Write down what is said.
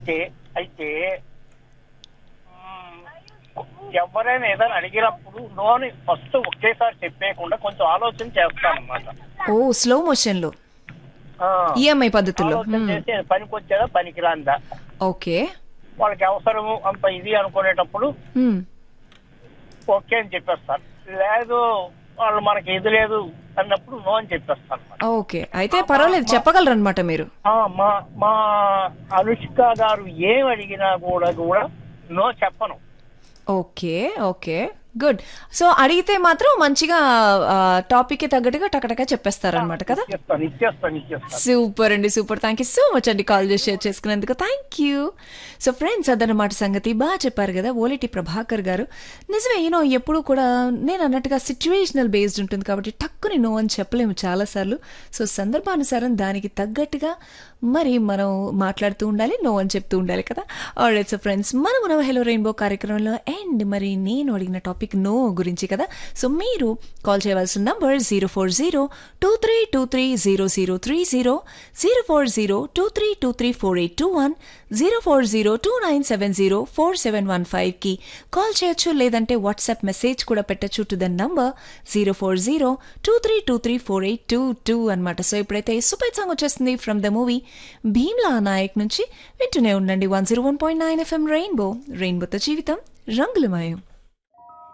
అయితే అయితే మ్మ్, ఎవరైనా ఏదైనా అడిగినప్పుడు నోని ఫస్ట్ ఒకేసారి చెప్పేయకుండా కొంచెం ఆలోచన చేస్తాను అనమాట ఓ స్లో మోషన్ లో ఈఎంఐ పద్ధతిలో ఆలోచన చేసి అది పనికి వచ్చేదా పనికిరాందా ఓకే వాళ్ళకి అవసరము అంత ఇది అనుకునేటప్పుడు మ్మ్. ఓకే అని చెప్పేస్తాను లేదు వాళ్ళు మనకి ఇది లేదు అన్నప్పుడు నో అని చెప్పేస్తాను అన్నమాట. ఓకే అయితే పర్వాలేదు చెప్పగలరు అనమాట మీరు ఆ, మా మా అనుష్క గారు ఏం అడిగినా కూడా కూడా నో చెప్పను ఓకే ఓకే గుడ్ సో అడిగితే మాత్రం మంచిగా టాపిక్ కి తగ్గట్టుగా టకటక చెప్పేస్తారనమాట కదా ఇచ్చేస్తాను ఇచ్చేస్తాను ఇచ్చేస్తాను సూపర్ అండి super thank you so much అండి కాల్ చేసి షేర్ చేసుకున్నందుకు థ్యాంక్ యూ సో ఫ్రెండ్స్ అదనమాట సంగతి బాగా చెప్పారు కదా ఓలిటి ప్రభాకర్ గారు నిజమే యూనో ఎప్పుడు కూడా నేను అన్నట్టుగా సిచ్యువేషనల్ బేస్డ్ ఉంటుంది కాబట్టి టక్కుని నో అని చెప్పలేము చాలాసార్లు సో సందర్భానుసారం దానికి తగ్గట్టుగా మరి మనం మాట్లాడుతూ ఉండాలి నో అని చెప్తూ ఉండాలి కదా ఆల్రైట్ సో ఫ్రెండ్స్ మనం మన హెలో రెయిన్బో కార్యక్రమంలో అండ్ మరి నేను అడిగిన టాపిక్ నో గురించి కదా సో మీరు కాల్ చేయవలసిన number zero four zero two three two three zero zero three zero zero four zero two three two three four eight two one zero four zero two nine seven zero four seven one ఫైవ్కి call చేయొచ్చు లేదంటే WhatsApp message కూడా పెట్టచ్చు to the number zero four zero two three two three four eight two two అనమాట so ఇప్పుడైతే super song వచ్చేస్తుంది from the movie Bheemla Naik నుంచి వింటూనే ఉండండి one zero one point nine FM rainbow రెయిన్బోతో జీవితం రంగులమయం